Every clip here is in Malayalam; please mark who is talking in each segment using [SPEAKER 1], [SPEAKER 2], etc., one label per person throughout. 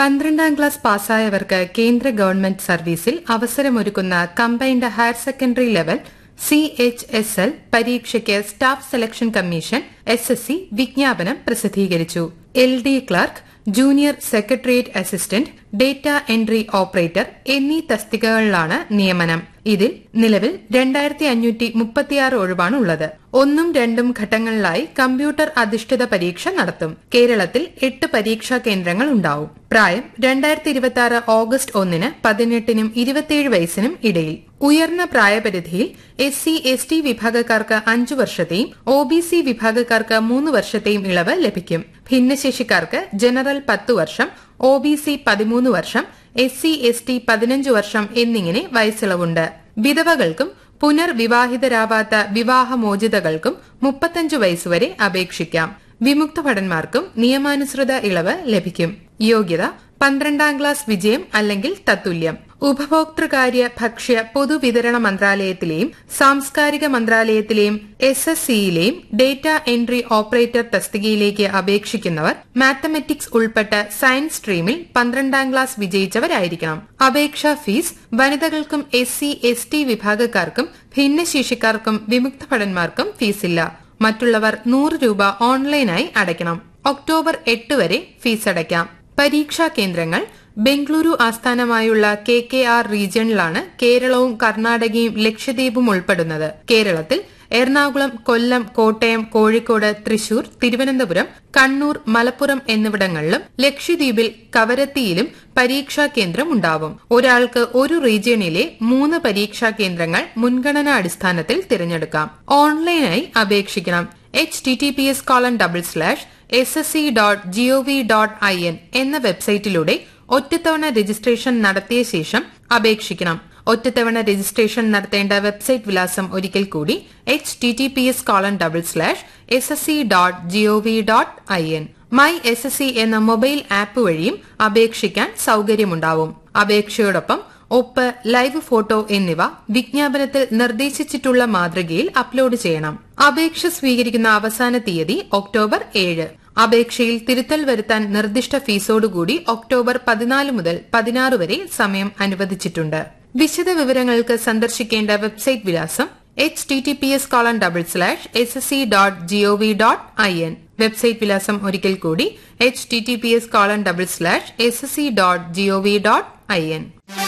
[SPEAKER 1] പന്ത്രണ്ടാം ക്ലാസ് പാസ്സായവർക്ക് കേന്ദ്ര ഗവൺമെന്റ് സർവീസിൽ അവസരമൊരുക്കുന്ന combined higher secondary level C H S L പരീക്ഷയ്ക്ക് staff selection commission S S C വിജ്ഞാപനം പ്രസിദ്ധീകരിച്ചു L D clerk junior secretariat assistant data entry operator എന്നീ തസ്തികകളിലാണ് നിയമനം ഇതിൽ നിലവിൽ രണ്ടായിരത്തി അഞ്ഞൂറ്റി മുപ്പത്തിയാറ് ഒഴിവാണ് ഉള്ളത് ഒന്നും രണ്ടും ഘട്ടങ്ങളിലായി കമ്പ്യൂട്ടർ അധിഷ്ഠിത പരീക്ഷ നടത്തും കേരളത്തിൽ എട്ട് പരീക്ഷാ കേന്ദ്രങ്ങൾ ഉണ്ടാവും പ്രായം രണ്ടായിരത്തി ഇരുപത്തി ആറ് ഓഗസ്റ്റ് ഒന്നിന് പതിനെട്ടിനും ഇരുപത്തിയേഴ് വയസ്സിനും ഇടയിൽ ഉയർന്ന പ്രായപരിധിയിൽ എസ് സി എസ് ടി വിഭാഗക്കാർക്ക് അഞ്ചു വർഷത്തെയും ഒ ബി സി വിഭാഗക്കാർക്ക് മൂന്ന് വർഷത്തെയും ഇളവ് ലഭിക്കും ഭിന്നശേഷിക്കാർക്ക് ജനറൽ പത്ത് വർഷം ഒ ബി സി പതിമൂന്ന് വർഷം എസ് സി എസ് ടി പതിനഞ്ച് വർഷം എന്നിങ്ങനെ വയസ്സിളവുണ്ട് വിധവകൾക്കും പുനർവിവാഹിതരാവാത്ത വിവാഹമോചിതകൾക്കും മുപ്പത്തഞ്ചു വയസ്സുവരെ അപേക്ഷിക്കാം വിമുക്ത ഭടന്മാർക്കും നിയമാനുസൃത ഇളവ് ലഭിക്കും യോഗ്യത പന്ത്രണ്ടാം ക്ലാസ് വിജയം അല്ലെങ്കിൽ തത്തുല്യം ഉപഭോക്തൃകാര്യ ഭക്ഷ്യ പൊതുവിതരണ മന്ത്രാലയത്തിലെയും സാംസ്കാരിക മന്ത്രാലയത്തിലെയും എസ് എസ് സിയിലെയും ഡേറ്റ എൻട്രി ഓപ്പറേറ്റർ തസ്തികയിലേക്ക് അപേക്ഷിക്കുന്നവർ മാത്തമെറ്റിക്സ് ഉൾപ്പെട്ട സയൻസ് സ്ട്രീമിൽ പന്ത്രണ്ടാം ക്ലാസ് വിജയിച്ചവരായിരിക്കണം അപേക്ഷാ ഫീസ് വനിതകൾക്കും എസ് സി എസ് ടി വിഭാഗക്കാർക്കും ഭിന്നശേഷിക്കാർക്കും വിമുക്ത ഭടന്മാർക്കും ഫീസില്ല മറ്റുള്ളവർ നൂറ് രൂപ ഓൺലൈനായി അടയ്ക്കണം ഒക്ടോബർ എട്ട് വരെ ഫീസ് അടയ്ക്കാം പരീക്ഷാ കേന്ദ്രങ്ങൾ ബംഗളൂരു ആസ്ഥാനമായുള്ള കെ കെ ആർ റീജിയണിലാണ് കേരളവും കർണാടകയും ലക്ഷദ്വീപും ഉൾപ്പെടുന്നത് കേരളത്തിൽ എറണാകുളം കൊല്ലം കോട്ടയം കോഴിക്കോട് തൃശൂർ തിരുവനന്തപുരം കണ്ണൂർ മലപ്പുറം എന്നിവിടങ്ങളിലും ലക്ഷദ്വീപിൽ കവരത്തിയിലും പരീക്ഷാ കേന്ദ്രം ഉണ്ടാവും ഒരാൾക്ക് ഒരു റീജിയണിലെ മൂന്ന് പരീക്ഷാ കേന്ദ്രങ്ങൾ മുൻഗണനാ അടിസ്ഥാനത്തിൽ തിരഞ്ഞെടുക്കാം ഓൺലൈനായി അപേക്ഷിക്കണം H T T P S colon double slash S S C dot GOV dot I N എന്ന വെബ്സൈറ്റിലൂടെ ഒറ്റത്തവണ രജിസ്ട്രേഷൻ നടത്തിയ ശേഷം അപേക്ഷിക്കണം ഒറ്റത്തവണ രജിസ്ട്രേഷൻ നടത്തേണ്ട വെബ്സൈറ്റ് വിലാസം ഒരിക്കൽ കൂടി H T T P S colon double slash S S C dot GOV dot I N my S S C എന്ന മൊബൈൽ ആപ്പ് വഴിയും അപേക്ഷിക്കാൻ സൌകര്യമുണ്ടാവും അപേക്ഷയോടൊപ്പം ഒപ്പ് ലൈവ് ഫോട്ടോ എന്നിവ വിജ്ഞാപനത്തിൽ നിർദ്ദേശിച്ചിട്ടുള്ള മാതൃകയിൽ അപ്ലോഡ് ചെയ്യണം അപേക്ഷ സ്വീകരിക്കുന്ന അവസാന തീയതി ഒക്ടോബർ ഏഴ് അപേക്ഷയിൽ തിരുത്തൽ വരുത്താൻ നിർദ്ദിഷ്ട ഫീസോടുകൂടി ഒക്ടോബർ പതിനാല് മുതൽ പതിനാറ് വരെ സമയം അനുവദിച്ചിട്ടുണ്ട് വിശദ വിവരങ്ങൾക്ക് സന്ദർശിക്കേണ്ട വെബ്സൈറ്റ് വിലാസം H T T P S colon double slash S S C dot GOV dot I N website വിലാസം ഒരിക്കൽ കൂടി H T T P S colon double slash S S C dot GOV dot I N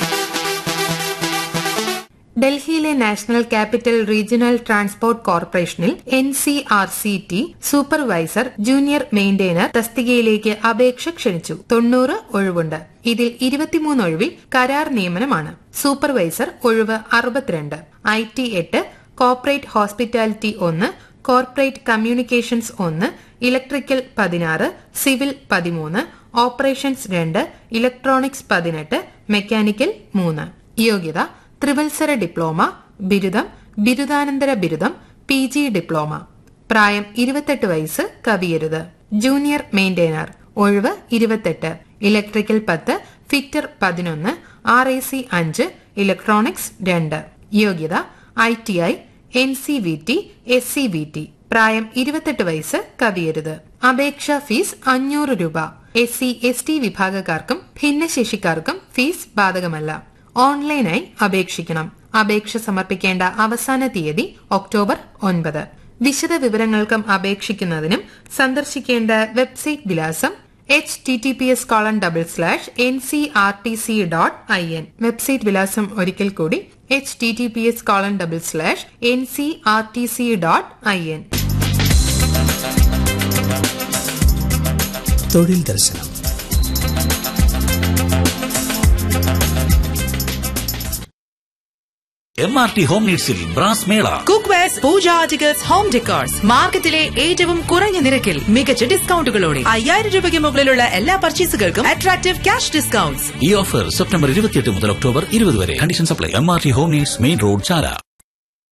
[SPEAKER 1] ഡൽഹിയിലെ നാഷണൽ ക്യാപിറ്റൽ റീജിയണൽ ട്രാൻസ്പോർട്ട് കോർപ്പറേഷനിൽ N C R T C supervisor junior maintainer തസ്തികയിലേക്ക് അപേക്ഷ ക്ഷണിച്ചു തൊണ്ണൂറ് ഒഴിവുണ്ട് ഇതിൽ ഇരുപത്തിമൂന്ന് ഒഴിവിൽ കരാർ നിയമനമാണ് സൂപ്പർവൈസർ ഒഴിവ് അറുപത്തിരണ്ട് ഐ ടി എട്ട് കോർപ്പറേറ്റ് ഹോസ്പിറ്റാലിറ്റി ഒന്ന് കോർപ്പറേറ്റ് കമ്മ്യൂണിക്കേഷൻസ് ഒന്ന് ഇലക്ട്രിക്കൽ പതിനാറ് സിവിൽ പതിമൂന്ന് ഓപ്പറേഷൻസ് രണ്ട് ഇലക്ട്രോണിക്സ് പതിനെട്ട് മെക്കാനിക്കൽ മൂന്ന് യോഗ്യത ത്രിവത്സര ഡിപ്ലോമ ബിരുദം ബിരുദാനന്തര ബിരുദം പി ജി ഡിപ്ലോമ പ്രായം ഇരുപത്തെട്ട് വയസ്സ് കവിയരുത് ജൂനിയർ മെയിന്റെയിനർ ഒഴിവ് ഇരുപത്തെട്ട് ഇലക്ട്രിക്കൽ പത്ത് ഫിറ്റർ പതിനൊന്ന് ആർ എ സി അഞ്ച് ഇലക്ട്രോണിക്സ് രണ്ട് യോഗ്യത I T I N C V T S C V T പ്രായം ഇരുപത്തെട്ട് വയസ്സ് കവിയരുത് അപേക്ഷാ ഫീസ് അഞ്ഞൂറ് രൂപ എസ് സി എസ് ടി വിഭാഗക്കാർക്കും ഭിന്നശേഷിക്കാർക്കും ഫീസ് ബാധകമല്ല ഓൺലൈനായി അപേക്ഷിക്കണം അപേക്ഷ സമർപ്പിക്കേണ്ട അവസാന തീയതി ഒക്ടോബർ ഒൻപത് വിശദ വിവരങ്ങൾക്കും അപേക്ഷിക്കുന്നതിനും സന്ദർശിക്കേണ്ട വെബ്സൈറ്റ് വിലാസം H T T P S colon double slash N C R T C dot I N website വിലാസം ഒരിക്കൽ കൂടി H T T P S colon double slash N C R T C dot I N
[SPEAKER 2] തൊഴിൽ ദർശനം
[SPEAKER 3] എം ആർ ടി ഹോം നീഡ്സിൽ brass mela
[SPEAKER 4] cook wares puja articles home decors മാർക്കറ്റിലെ ഏറ്റവും കുറഞ്ഞ നിരക്കിൽ മികച്ച ഡിസ്കൗണ്ടുകളോടെ അയ്യായിരം രൂപയ്ക്ക് മുകളിലുള്ള എല്ലാ പർച്ചേസുകൾക്കും അട്രാക്റ്റീവ് ക്യാഷ് ഡിസ്കൗണ്ട്സ്
[SPEAKER 3] ഈ ഓഫർ സെപ്റ്റംബർ ഇരുപത്തിയെട്ട് മുതൽ ഒക്ടോബർ ഇരുപത് വരെ condition supply M R T home needs main road ചാല